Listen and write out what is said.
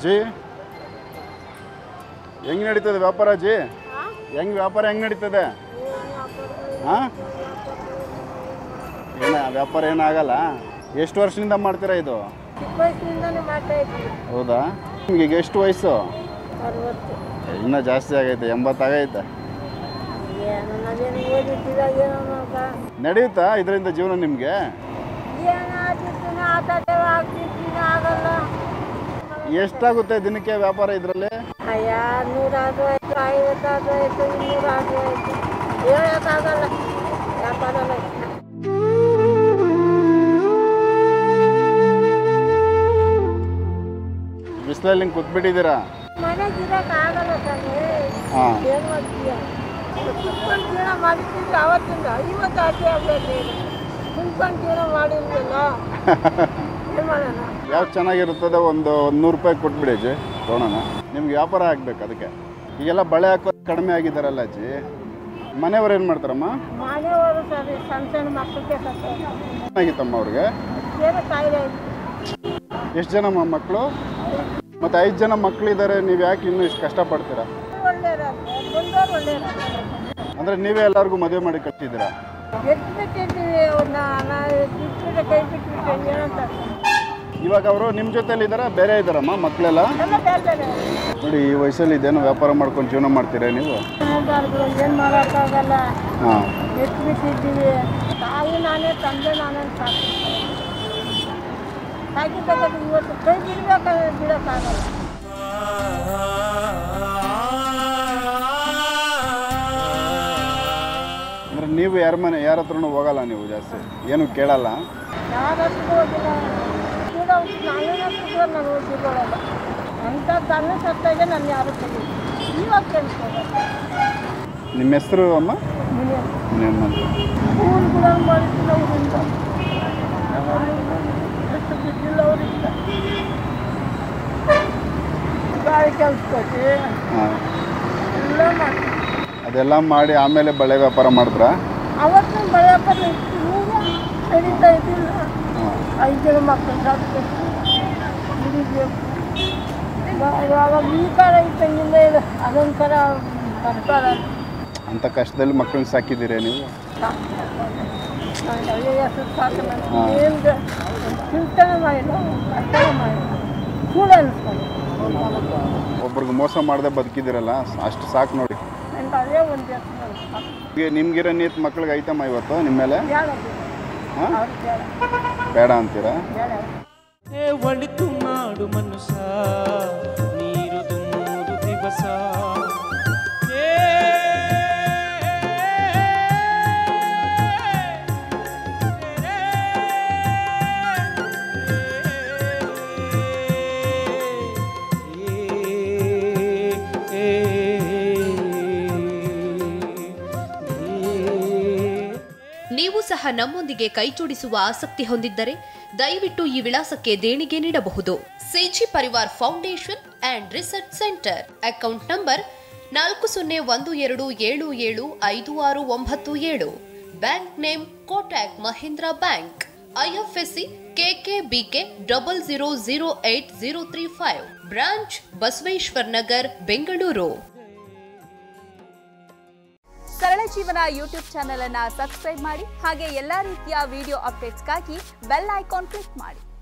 ಅಜ್ಜಿ ಹೆಂಗ್ ನಡೀತದೆ ವ್ಯಾಪಾರ ಅಜ್ಜಿ ಹೆಂಗ್ ವ್ಯಾಪಾರ ಹೆಂಗ್ ನಡೀತದೆ ಹಾ ಏನ ವ್ಯಾಪಾರ ಏನಾಗಲ್ಲ ಎಷ್ಟು ವರ್ಷದಿಂದ ಮಾಡ್ತೀರಾ ಇದು ಚಿಕ್ಕ ವಯಸ್ಸಿನಿಂದನೇ ಮಾಡ್ತಾ ಇದ್ವಿ ಹೌದಾ ನಿಮ್ಗೆ ಈಗ ಎಷ್ಟು ವಯಸ್ಸು ಅರವತ್ತು ಇನ್ನೂ ಜಾಸ್ತಿ ಆಗೈತೆ ಎಂಬತ್ತಾಗೈತೆ ಏನು ನಾವೇನು ಓದಿದ್ದೀರ ಏನೋ ನೋಡ್ಕ ನಡೆಯುತ್ತಾ ಇದರಿಂದ ಜೀವನ ನಿಮಗೆ ಏನು ಆದಿರ್ತೀನಿ ಆಟಾಟೆ ಆಗ್ತಿರ್ತೀನಿ ಆಗಲ್ಲ ಎಷ್ಟಾಗುತ್ತೆ ದಿನಕ್ಕೆ ವ್ಯಾಪಾರ ಇದರಲ್ಲಿ ಅಯ್ಯ ನೂರಾದ್ರೂ ಆಯ್ತು ಐವತ್ತಾದ್ರೂ ಆಯ್ತು ಇನ್ನೂರಾದ್ರೂ ಆಯ್ತು ಹೇಳೋಕ್ಕಾಗಲ್ಲ ವ್ಯಾಪಾರ ಬಿಸಿಲಲ್ಲಿ ಹಿಂಗೆ ಕೂತ್ಬಿಟ್ಟಿದ್ದೀರಾ ಮನೆಗೆ ಇರೋಕ್ಕಾಗಲ್ಲ ತಾನೇ ಹಾಂ ಏನು ಮಾಡ್ತೀಯ ಕುತ್ಕೊಂಡು ಜೀವನ ಮಾಡಿರ್ತಿದ್ರೆ ಅವತ್ತಿಂದ ಇವತ್ತು ಆಚೆ ಆಗಬೇಕು ಕುಂತ್ಕೊಂಡು ಜೀವನ ಮಾಡಿರ್ಲಿಲ್ಲ ಏನು ಮಾಡೋಣ ಯಾವ್ದು ಚೆನ್ನಾಗಿರುತ್ತದೆ ಒಂದು ಒಂದು ನೂರು ರೂಪಾಯಿ ಕೊಟ್ಬಿಡಿ ಅಜ್ಜಿ ತೊಗೊಳೋಣ ನಿಮ್ಗೆ ವ್ಯಾಪಾರ ಆಗ್ಬೇಕು ಅದಕ್ಕೆ ಈಗೆಲ್ಲ ಬಳೆ ಹಾಕೋದು ಕಡಿಮೆ ಆಗಿದ್ದಾರಲ್ಲ ಅಜ್ಜಿ ಮನೆಯವ್ರು ಏನು ಮಾಡ್ತಾರಮ್ಮ ಮನೆಯವರು ಸರಿ ಸಣ್ಣ ಸಣ್ಣ ಮಕ್ಕಳಿಗೆ ಸತ್ತು ಚೆನ್ನಾಗಿತ್ತಮ್ಮ ಅವ್ರಿಗೆ ಏನೋ ಕಾಯಿಲೆ ಆಯ್ತು ಎಷ್ಟು ಜನ ಮ- ಮಕ್ಕಳು ಮತ್ತು ಐದು ಜನ ಮಕ್ಕಳಿದ್ದಾರೆ ನೀವು ಯಾಕೆ ಇನ್ನೂ ಇಷ್ಟು ಕಷ್ಟಪಡ್ತೀರಾ ಒಳ್ಳೆಯರಾದ್ರೆ ಬಂದವರು ಒಳ್ಳೆಯರಾದ್ರೆ ಅಂದರೆ ನೀವೇ ಎಲ್ಲರಿಗೂ ಮದುವೆ ಮಾಡಿ ಕಟ್ಟಿದ್ದೀರಾ ಎದ್ದು ಬಿಟ್ಟಿರ್ತೀವಿ ಅವ್ರನ್ನ ನಾವು ಬಿಟ್ಬಿಟ್ರೆ ಕೈ ಬಿಟ್ಬಿಟ್ರೆ ಏನಂತ ಇವಾಗ ಅವರು ನಿಮ್ಮ ಜೊತೆಲಿ ಇದ್ದಾರಾ ಬೇರೆ ಇದ್ದಾರಮ್ಮ ಮಕ್ಕಳೆಲ್ಲ ಎಲ್ಲ ಬೇರೆ ಬೇರೆ ನೋಡಿ ಈ ವಯಸ್ಸಲ್ಲಿ ಇದೇನೋ ವ್ಯಾಪಾರ ಮಾಡ್ಕೊಂಡು ಜೀವನ ಮಾಡ್ತೀರಾ ನೀವು ಏನು ಮಾಡೋಕ್ಕಾಗಲ್ಲ ಹಾಂ ಎತ್ತು ಬಿಟ್ಟಿದ್ದೀವಿ ತಾಯಿ ನಾನೇ ತಂದೆ ನಾನೇ ಸಾಕು ಸಾಕಿದ್ದಕ್ಕೆ ಇವತ್ತು ಕೈ ಬಿಡ್ಬೇಕಾದ್ರೆ ಬಿಡೋಕ್ಕಾಗಲ್ಲ ಅಂದರೆ ನೀವು ಯಾರ ಮನೆ ಯಾರ ಹತ್ರನೂ ಹೋಗಲ್ಲ ನೀವು ಜಾಸ್ತಿ ಏನು ಕೇಳಲ್ಲ ಯಾರಷ್ಟು ಹೋಗಿಲ್ಲ ಕೂಡ ನಾನೇನಷ್ಟು ನಾನು ಓದಿಕೊಳ್ಳಲ್ಲ ಅಂಥ ತನ್ನ ಸತ್ತಾಗೆ ನಾನು ಯಾರು ತೆಗಿಲ್ಲ ಇವಾಗ ಕೇಳಿಸ್ಕೋಬೇಕು ನಿಮ್ಮ ಹೆಸರು ಅಮ್ಮ ನಿಮ್ಮ ಸ್ಕೂಲ್ ಕೂಡ ಮಾಡಿದ್ದೀನಿ ಅವರಿಂದ ಎಷ್ಟು ಬಿದ್ದಿಲ್ಲ ಅವರಿಂದ ಗಾಳಿ ಕೆಲ್ಸಕ್ಕೆ ಹಾಂ ಎಲ್ಲ ಮಾಡಿ ಅದೆಲ್ಲ ಮಾಡಿ ಆಮೇಲೆ ಬಳೆ ವ್ಯಾಪಾರ ಮಾಡಿದ್ರಾ ಅವತ್ತು ಬೆಳೆಯಪ್ಪ ಈಗ ನಡೀತಾ ಇದ್ದಿಲ್ಲ ಹಾಂ ಐದು ಜನ ಮಕ್ಕಳು ಸಾಕಬೇಕು ಹಿಡಿಬೇಕು ಇವಾಗ ಈ ಕಾಲ ಇದ್ದಂಗಿಲ್ಲ ಇಲ್ಲ ಅದೊಂಥರ ಸರ್ಕಾರ ಅಂಥ ಕಷ್ಟದಲ್ಲಿ ಮಕ್ಕಳನ್ನ ಸಾಕಿದ್ದೀರಾ ನೀವು ನನಗೆ ಒಳ್ಳೆಯ ಹೆಸರು ಸಾಕು ನನಗೆ ಹಾ. ಏನು ಚಿಂತನೆ ಮಾಡಿಲ್ಲ ಕಷ್ಟ ಮಾಡಿಲ್ಲ ಸುಳ್ಳು ಅನಿಸ್ಕೊಂಡು ಒಬ್ರಿಗೆ ಮೋಸ ಮಾಡದೆ ಬದುಕಿದ್ದೀರಲ್ಲ ಅಷ್ಟು ಸಾಕು ನೋಡಿ ನನಗೆ ಅದೇ ಒಂದು ಹೆಸರು ನನಗೆ ಸಾಕು ಈಗ ನಿಮ್ಗಿರೋ ನೀತ್ ಮಕ್ಳಿಗೆ ಐತಮ್ಮ ಇವತ್ತು ನಿಮ್ಮ ಮೇಲೆ ಬೇಡ ಹಾಂ ಅವ್ರು ಬೇಡ ಬೇಡ ಅಂತೀರಾ ಬೇಡ ಏ ಒಳಿತು ಮಾಡು ಮನುಷ್ಯ ನೀರುದು ಮೂರು ದಿವಸ ಏ ನೀವು ಸಹ ನಮ್ಮೊಂದಿಗೆ ಕೈಜೋಡಿಸುವ ಆಸಕ್ತಿ ಹೊಂದಿದ್ದರೆ ದಯವಿಟ್ಟು ಈ ವಿಳಾಸಕ್ಕೆ ದೇಣಿಗೆ ನೀಡಬಹುದು CG Parivar foundation and research centre account number ನಾಲ್ಕು ಸೊನ್ನೆ ಒಂದು ಎರಡು ಏಳು ಏಳು ಐದು ಆರು ಒಂಬತ್ತು ಏಳು bank name Kotak Mahindra bank IFSC KKBK double zero zero eight zero three five branch Basaveshwar Nagar Bengaluru Sarala Jeevana YouTube channel ಅನ್ನ ಸಬ್ಸ್ಕ್ರೈಬ್ ಮಾಡಿ ಹಾಗೆ ಎಲ್ಲಾ ರೀತಿಯ ವಿಡಿಯೋ ಅಪ್ಡೇಟ್ಸ್ಗಾಗಿ ಬೆಲ್ ಐಕಾನ್ ಕ್ಲಿಕ್ ಮಾಡಿ